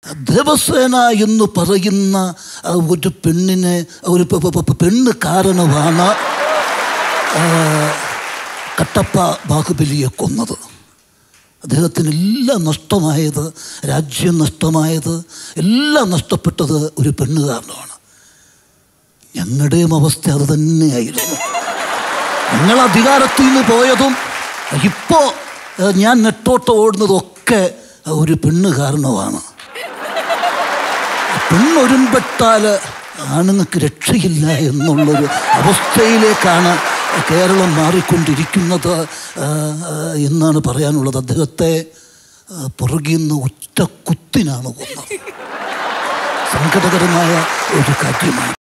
ദേവസേന എന്ന് പറയുന്ന ആ, ഒരു പെണ്ണിനെ ഒരു പെ- പെ- പെ- പെണ്ണ് കാരണമാണ് ആ, കട്ടപ്പ ബാഹുബലിയെ കൊന്നത് അദ്ദേഹത്തിന് എല്ലാം നഷ്ടമായത് രാജ്യം നഷ്ടമായത് എല്ലാം നഷ്ടപ്പെട്ടത് ഒരു പെണ്ണ് കാരണമാണ് ഞങ്ങളുടെയും അവസ്ഥ അത് തന്നെയായിരുന്നു ഞങ്ങൾ അധികാരത്തിൽ നിന്ന് പോയതും ഇപ്പോൾ ഞാൻ നെട്ടോട്ട് ഓടുന്നതൊക്കെ ഒരു പെണ്ണ് കാരണമാണ് പെണ്ണൊരുമ്പെട്ടാൽ ആണുങ്ങൾക്ക് രക്ഷയില്ല എന്നുള്ളൊരു അവസ്ഥയിലേക്കാണ് കേരളം മാറിക്കൊണ്ടിരിക്കുന്നത് ആ, ആ, എന്നാണ് പറയാനുള്ളത് അദ്ദേഹത്തെ ആ, പുറകിൽ നിന്ന് ഒറ്റ കുത്തിനാണ് കൊന്നത് സങ്കടകരമായ ഒരു കാര്യമാണ്